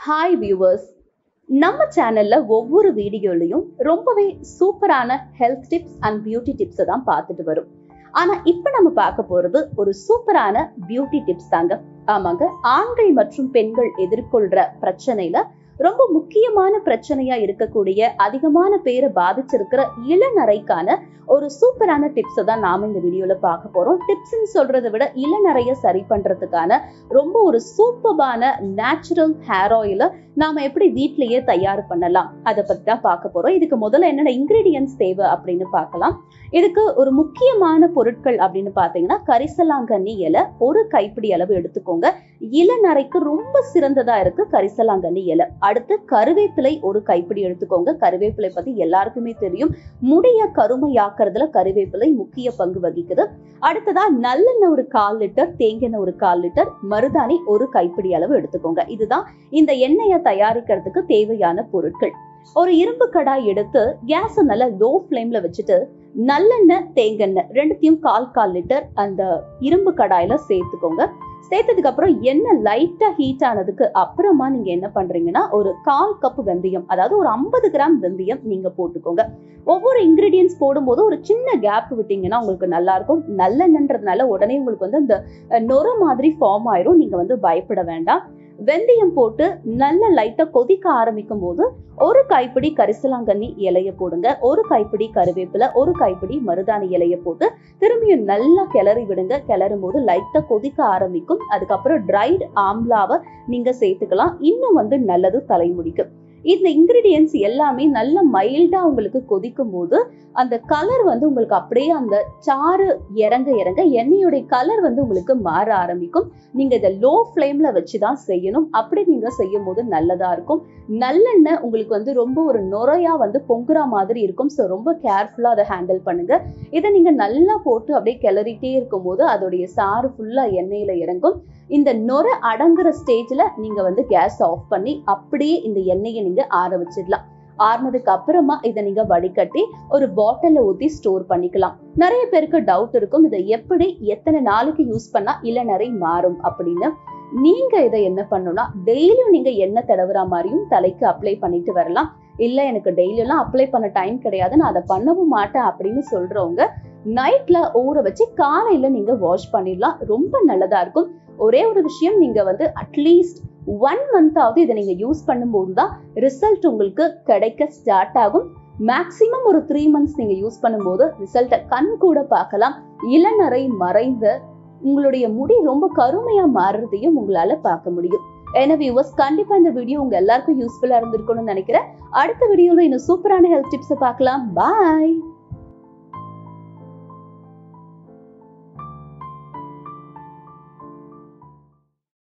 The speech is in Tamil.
ஹாய் வியூவர்ஸ் நம்ம சேனல்ல ஒவ்வொரு வீடியோலையும் ரொம்பவே சூப்பரான ஹெல்த் டிப்ஸ் அண்ட் பியூட்டி டிப்ஸை தான் பார்த்துட்டு வரும் ஆனா இப்ப நம்ம பார்க்க போறது ஒரு சூப்பரான பியூட்டி டிப்ஸ் தாங்க ஆமாங்க ஆண்கள் மற்றும் பெண்கள் எதிர்கொள்ற பிரச்சனையில ரொம்ப முக்கியமான பிரச்சனையா இருக்கக்கூடிய அதிகமான பேரை பாதிச்சிருக்கிற இளநரைக்கான ஒரு சூப்பரான டிப்ஸை தான் நாம இந்த வீடியோல பார்க்க போறோம் டிப்ஸ்ன்னு சொல்றதை விட இளநரைய சரி பண்றதுக்கான ரொம்ப ஒரு சூப்பரான நேச்சுரல் ஹேர் ஆயில நாம எப்படி வீட்லயே தயார் பண்ணலாம் அதை பத்தி தான் பார்க்க போறோம் இதுக்கு முதல்ல என்னென்ன இன்கிரீடியன்ஸ் தேவை அப்படின்னு பார்க்கலாம் இதுக்கு ஒரு முக்கியமான பொருட்கள் அப்படின்னு பாத்தீங்கன்னா கரிசலாங்கண்ணி இலை ஒரு கைப்பிடி அளவு எடுத்துக்கோங்க இளநரைக்கு ரொம்ப சிறந்ததா இருக்கு கரிசலாங்கண்ணி இலை அடுத்து கருவேப்பிலை ஒரு கைப்பிடி எடுத்துக்கோங்க கருவேப்பிலை பத்தி எல்லாருக்குமே தெரியும் முடிய கருமையாக்குறதுல கருவேப்பிலை முக்கிய பங்கு வகிக்குது அடுத்ததா நல்லெண்ணெய் ஒரு கால் லிட்டர் தேங்காய் ஒரு கால் லிட்டர் மருதாணி ஒரு கைப்பிடி அளவு எடுத்துக்கோங்க இதுதான் இந்த எண்ணெயை தயாரிக்கிறதுக்கு தேவையான பொருட்கள் ஒரு இரும்பு கடாய் எடுத்து கேஸை நல்லா லோ ஃப்ளேம்ல வச்சுட்டு நல்லெண்ணெய் தேங்காய் ரெண்டுத்தையும் கால் கால் லிட்டர் அந்த இரும்பு கடாயில சேர்த்துக்கோங்க சேர்த்ததுக்கு அப்புறம் எண்ணெய் லைட்டா ஹீட் ஆனதுக்கு அப்புறமா நீங்க என்ன பண்றீங்கன்னா ஒரு கால் கப் வெந்தயம் அதாவது ஒரு ஐம்பது கிராம் வெந்தயம் நீங்க போட்டுக்கோங்க ஒவ்வொரு இன்கிரீடியன்ஸ் போடும்போது ஒரு சின்ன கேப் விட்டீங்கன்னா உங்களுக்கு நல்லா இருக்கும் நல்லெண்ணன்றதுனால உடனே உங்களுக்கு வந்து அந்த நொர மாதிரி ஃபார்ம் ஆயிரும் நீங்க வந்து பயப்பட வேண்டாம் வெந்தயம் போட்டு நல்ல லைட்டா கொதிக்க ஆரம்பிக்கும் போது ஒரு கைப்பிடி கரிசலாங்கண்ணி இலைய போடுங்க ஒரு கைப்பிடி கருவேப்பிலை ஒரு கைப்பிடி மருதாணி இலைய போட்டு திரும்பியும் நல்லா கிளறி விடுங்க கிளறும் போது லைட்டா கொதிக்க ஆரம்பிக்கும் அதுக்கப்புறம் ட்ரைடு ஆம்லாவை நீங்க சேர்த்துக்கலாம் இன்னும் வந்து நல்லது தலைமுடிக்கு இந்த இன்கிரீடியன்ஸ் எல்லாமே நல்ல மைல்டா உங்களுக்கு கொதிக்கும் போது அந்த கலர் வந்து உங்களுக்கு அப்படியே அந்த சாறு இறங்க இறங்க எண்ணெயுடைய கலர் வந்து உங்களுக்கு மாற ஆரம்பிக்கும் நீங்க இதை லோ ஃப்ளேம்ல வச்சுதான் செய்யணும் அப்படி நீங்க செய்யும் போது நல்லதா இருக்கும் நல்லெண்ணெய் உங்களுக்கு வந்து ரொம்ப ஒரு நுரையா வந்து பொங்குற மாதிரி இருக்கும் ஸோ ரொம்ப கேர்ஃபுல்லா அதை ஹேண்டில் பண்ணுங்க இதை நீங்க நல்லா போட்டு அப்படியே கிளறிட்டே இருக்கும் போது அதோடைய சாறு ஃபுல்லா எண்ணெயில இறங்கும் இந்த நுர அடங்குற ஸ்டேஜ்ல நீங்க வந்து கேஸ் ஆஃப் பண்ணி அப்படியே இந்த எண்ணெயை நீங்க ஆற வச்சிடலாம் ஆறுனதுக்கு அப்புறமா இதை நீங்க வடிகட்டி ஒரு பாட்டில்ல ஊத்தி ஸ்டோர் பண்ணிக்கலாம் நிறைய பேருக்கு டவுட் இருக்கும் இதை எப்படி எத்தனை நாளைக்கு யூஸ் பண்ணா இளநரை மாறும் அப்படின்னு நீங்க இதை என்ன பண்ணணும்னா டெய்லியும் நீங்க எண்ணெய் தடவுற மாதிரியும் தலைக்கு அப்ளை பண்ணிட்டு வரலாம் இல்ல எனக்கு டெய்லி எல்லாம் அப்ளை பண்ண டைம் கிடையாது நான் அதை பண்ணவும் மாட்டேன் அப்படின்னு சொல்றவங்க நைட்ல ஊற வச்சு காலையில நீங்க வாஷ் பண்ணிடலாம் ரொம்ப நல்லதா இருக்கும் ஒரே ஒரு விஷயம் நீங்க வந்து அட்லீஸ்ட் ஒன் மந்தாவது இதை நீங்க யூஸ் பண்ணும்போது தான் ரிசல்ட் உங்களுக்கு கிடைக்க ஸ்டார்ட் ஆகும் மேக்சிமம் ஒரு த்ரீ மந்த்ஸ் நீங்க யூஸ் பண்ணும்போது ரிசல்ட்டை கண் கூட பார்க்கலாம் இளநரை மறைந்த உங்களுடைய முடி ரொம்ப கருமையா மாறுறதையும் உங்களால பார்க்க முடியும் ஏன்னா வியூவர்ஸ் கண்டிப்பா இந்த வீடியோ உங்க எல்லாருக்கும் யூஸ்ஃபுல்லா இருந்திருக்கும்னு நினைக்கிறேன் அடுத்த வீடியோல இன்னும் சூப்பரான ஹெல்த் டிப்ஸை பார்க்கலாம் பாய்